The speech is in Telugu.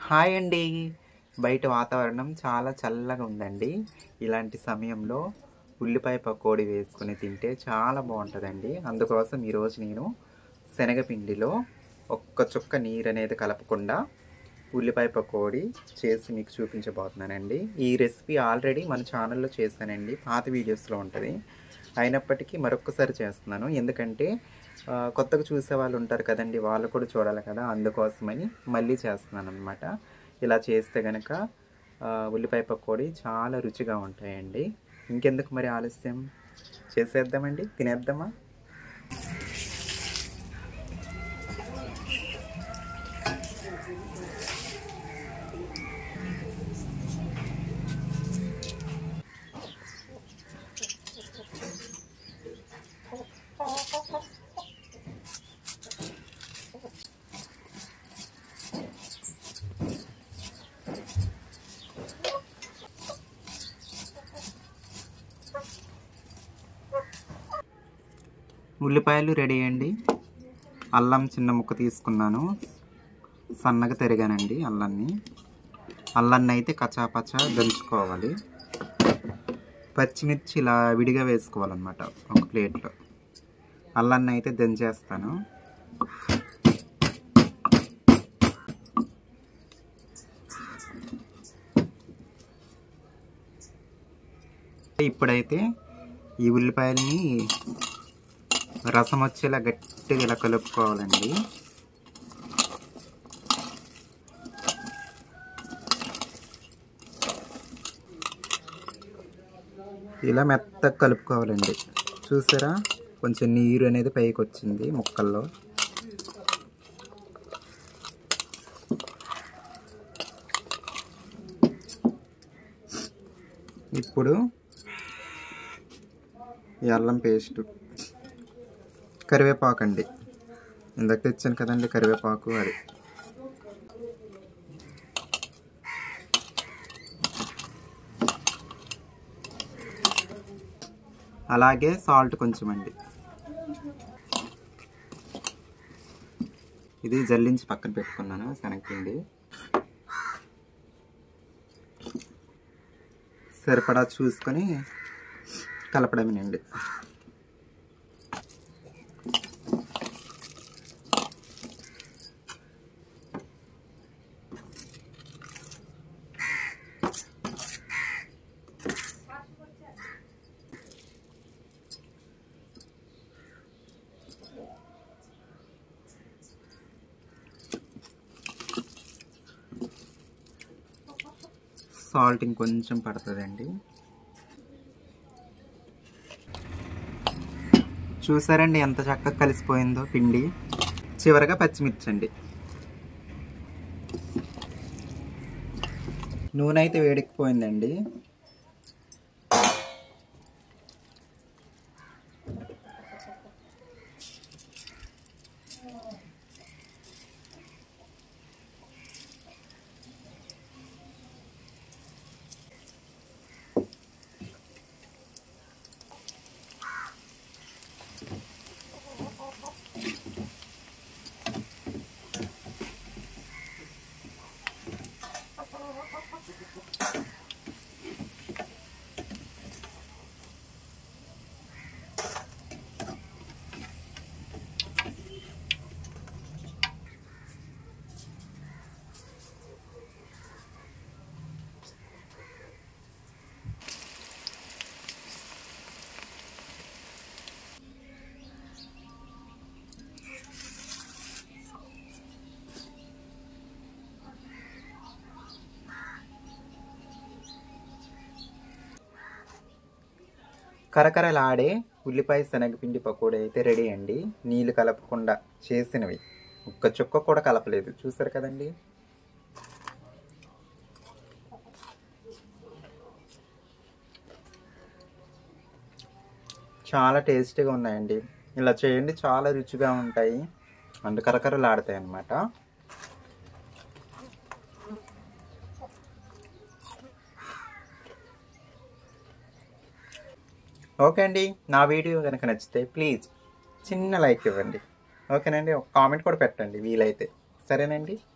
హాయ్ అండి బయట వాతావరణం చాలా చల్లగా ఉందండి ఇలాంటి సమయంలో ఉల్లిపాయ పకోడీ వేసుకుని తింటే చాలా బాగుంటుందండి అందుకోసం ఈరోజు నేను శనగపిండిలో ఒక్క చుక్క నీరు అనేది కలపకుండా ఉల్లిపాయ పకోడీ చేసి మీకు చూపించబోతున్నానండి ఈ రెసిపీ ఆల్రెడీ మన ఛానల్లో చేశానండి పాత వీడియోస్లో ఉంటుంది అయినప్పటికీ మరొక్కసారి చేస్తున్నాను ఎందుకంటే ఆ, కొత్తగా చూసే వాళ్ళు ఉంటారు కదండి వాళ్ళు కూడా చూడాలి కదా అందుకోసమని మళ్ళీ చేస్తున్నాను అనమాట ఇలా చేస్తే కనుక ఉల్లిపాయ పకోడీ చాలా రుచిగా ఉంటాయండి ఇంకెందుకు మరి ఆలస్యం చేసేద్దామండి తినేద్దామా ఉల్లిపాయలు రెడీ అండి అల్లం చిన్న ముక్క తీసుకున్నాను సన్నగా తరిగానండి అల్లాన్ని అల్లాన్ని అయితే కచాపచా దంచుకోవాలి పచ్చిమిర్చి ఇలా విడిగా వేసుకోవాలన్నమాట ఒక ప్లేట్లో అల్లాన్ని అయితే దంచేస్తాను ఇప్పుడైతే ఈ ఉల్లిపాయల్ని రసం వచ్చేలా గట్టిగా ఇలా కలుపుకోవాలండి ఇలా మెత్తగా కలుపుకోవాలండి చూసారా కొంచెం నీరు అనేది పైకి వచ్చింది ముక్కల్లో ఇప్పుడు ఈ అల్లం పేస్ట్ కరివేపాకు అండి ఇందాక తెచ్చాను కదండి కరివేపాకు అది అలాగే సాల్ట్ కొంచెం అండి ఇది జల్లించి పక్కన పెట్టుకున్నాను శనగపిండి సరిపడా చూసుకొని కలపడమేనండి సాల్ట్ ఇంకొంచెం పడుతుందండి చూసారండి ఎంత చక్కగా కలిసిపోయిందో పిండి చివరగా పచ్చిమిర్చి అండి నూనె అయితే వేడెక్కిపోయిందండి కరకరలాడే ఉల్లిపాయ శనగపిండి పకోడీ అయితే రెడీ అండి నీళ్ళు కలపకుండా చేసినవి ఒక్క చుక్క కూడా కలపలేదు చూసారు కదండి చాలా టేస్టీగా ఉన్నాయండి ఇలా చేయండి చాలా రుచిగా ఉంటాయి అండ్ కరకరలాడతాయి అన్నమాట ఓకే అండి నా వీడియో కనుక నచ్చితే ప్లీజ్ చిన్న లైక్ ఇవ్వండి ఓకేనండి ఒక కామెంట్ కూడా పెట్టండి వీలైతే సరేనండి